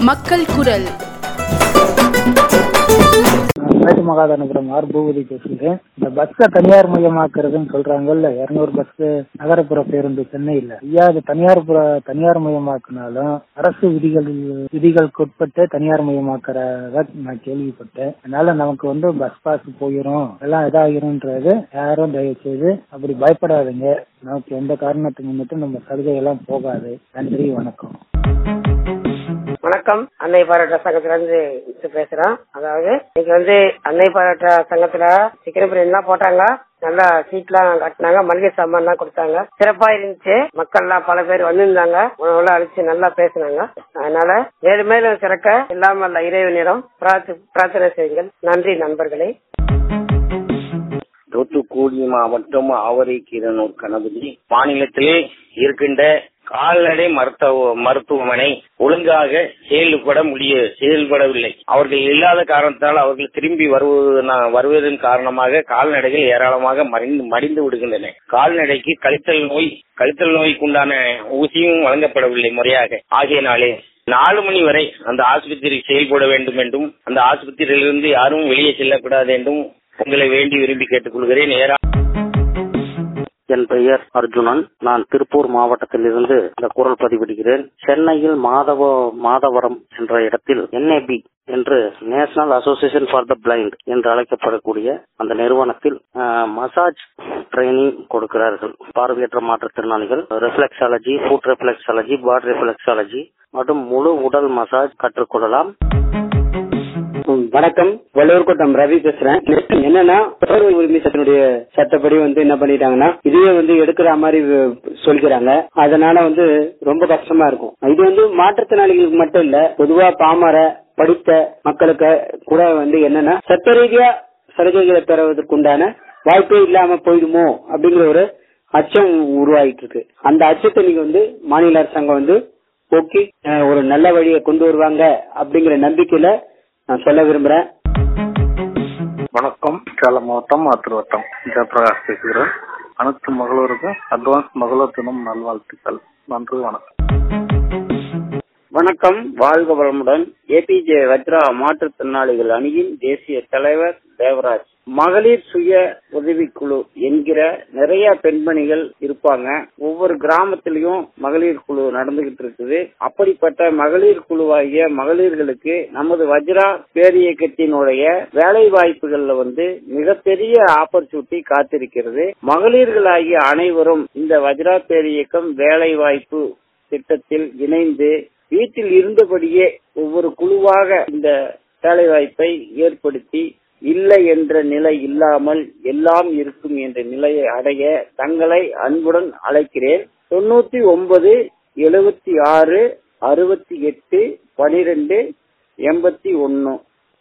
மக்கள் குரல் மேட்டு மகாதானபுரம் ஆர் பூபதி பேசுகிறேன் இந்த பஸ்ஸை தனியார் மயமாக்குறதுன்னு சொல்றாங்கல்ல இருநூறு பஸ் நகரப்புற பேருந்து சென்னையில ஐயா அது தனியார் புற தனியார் மயமாக்குனாலும் அரசு விதிகள் விதிகளுக்கு உட்பட்டு தனியார் மயமாக்குறத நான் கேள்விப்பட்டேன் அதனால நமக்கு வந்து பஸ் பாஸ் போயிரும் எல்லாம் இதாகிரும்ன்றது யாரும் தயவு செய்து அப்படி பயப்படாதீங்க நமக்கு எந்த காரணத்தை முன்னிட்டு நம்ம சலுகை எல்லாம் போகாது நன்றி வணக்கம் வணக்கம் அன்னை பாராட்ட சங்கத்துல இருந்து மிஸ் பேசுறோம் அதாவது இன்னைக்கு வந்து அன்னை பாராட்ட சங்கத்துல சிக்கன் பிரியாணி எல்லாம் போட்டாங்க நல்லா சீட்லாம் கட்டினாங்க மளிகை சாமான் எல்லாம் கொடுத்தாங்க சிறப்பா இருந்துச்சு மக்கள் எல்லாம் பல பேர் வந்திருந்தாங்க உணவுலாம் அழிச்சு நல்லா பேசினாங்க அதனால மேலும் மேலும் சிறக்க எல்லாம் அல்ல இறைவனிடம் பிரார்த்தி- பிரார்த்தனை செய்யுங்கள் நன்றி நண்பர்களே தூத்துக்குடி மாவட்டம் ஆவரைக்கீரனூர் கணபதி மாநிலத்திலே இருக்கின்ற கால்நடை மருத்துவ மருத்துவமனை ஒழுங்காக செயல்பட முடிய செயல்படவில்லை அவர்கள் இல்லாத காரணத்தால் அவர்கள் திரும்பி வருவது வருவதன் காரணமாக கால்நடைகள் ஏராளமாக மறைந்து மடிந்து விடுகின்றன கால்நடைக்கு கழித்தல் நோய் கழித்தல் நோய்க்குண்டான ஊசியும் வழங்கப்படவில்லை முறையாக ஆகையினாலே நாலு மணி வரை அந்த ஆஸ்பத்திரி செயல்பட வேண்டும் என்றும் அந்த ஆஸ்பத்திரியிலிருந்து யாரும் வெளியே செல்லக்கூடாது என்றும் உங்களை வேண்டி விரும்பி கேட்டுக்கொள்கிறேன் ஏரா என் பெயர் அர்ஜுனன் நான் திருப்பூர் மாவட்டத்திலிருந்து இந்த குரல் பதிவிடுகிறேன் சென்னையில் மாதவ மாதவரம் என்ற இடத்தில் என்ஏபி என்று national association for the blind என்று அழைக்கப்படக்கூடிய அந்த நிறுவனத்தில் மசாஜ் ட்ரைனிங் கொடுக்கிறார்கள் பார்வையற்ற மாற்றுத்திறனாளிகள் reflexology foot reflexology body reflexology மற்றும் முழு உடல் மசாஜ் கற்றுக்கொள்ளலாம் வணக்கம் வள்ளுவர் கோட்டம் ரவி பேசுறேன் என்னன்னா தொடர்பு உரிமை சட்டத்தினுடைய சட்டப்படி வந்து என்ன பண்ணிட்டாங்கன்னா இதுவே வந்து எடுக்கிற மாதிரி அஹ், சொல்கிறாங்க அதனால வந்து ரொம்ப கஷ்டமா இருக்கும் இது வந்து மாற்றுத்திறனாளிகளுக்கு மட்டும் இல்ல பொதுவா பாமர படித்த மக்களுக்கு கூட வந்து என்னன்னா சட்ட ரீதியா சலுகைகளை பெறுவதற்குண்டான வாய்ப்பே இல்லாம போயிடுமோ அப்படிங்கிற ஒரு அச்சம் உருவாகிட்டு இருக்கு அந்த அச்சத்தை நீங்க வந்து மாநில அரசாங்கம் வந்து போக்கி அஹ், ஒரு நல்ல வழியை கொண்டு வருவாங்க அப்படிங்கிற நம்பிக்கையில நான் சொல்ல விரும்புறேன் வணக்கம் சேலம் மாவட்டம் ஆத்தூர் வட்டம் ஜெயபிரகாஷ் பேசுகிறேன் அனைத்து மகளூருக்கும் அட்வான்ஸ் மகளூர் தினம் நல்வாழ்த்துக்கள் நன்றி வணக்கம் வணக்கம் வாழ்க வளமுடன் ஏபிஜே வஜ்ரா மாற்றுத்திறனாளிகள் அணியின் தேசிய தலைவர் தேவராஜ் மகளிர் சுய உதவிக்குழு என்கிற நிறைய பெண்மணிகள் இருப்பாங்க ஒவ்வொரு கிராமத்திலயும் மகளிர் குழு நடந்துகிட்டு இருக்குது அப்படிப்பட்ட மகளிர் குழுவாகிய மகளிர்களுக்கு நமது வஜ்ரா பேரியக்கத்தினுடைய வேலை வாய்ப்புகள்ல வந்து மிகப்பெரிய ஆப்பர்ச்சுனிட்டி காத்திருக்கிறது மகளிர்களாகிய அனைவரும் இந்த வஜ்ரா பேரியக்கம் வேலை வாய்ப்பு திட்டத்தில் இணைந்து வீட்டில் இருந்தபடியே ஒவ்வொரு குழுவாக இந்த வேலை வாய்ப்பை ஏற்படுத்தி இல்லை என்ற நிலை இல்லாமல் எல்லாம் இருக்கும் என்ற நிலையை அடைய தங்களை அன்புடன் அழைக்கிறேன் தொண்ணூத்தி ஒன்பது எழுபத்தி ஆறு அறுபத்தி எட்டு பனிரெண்டு எண்பத்தி ஒன்னு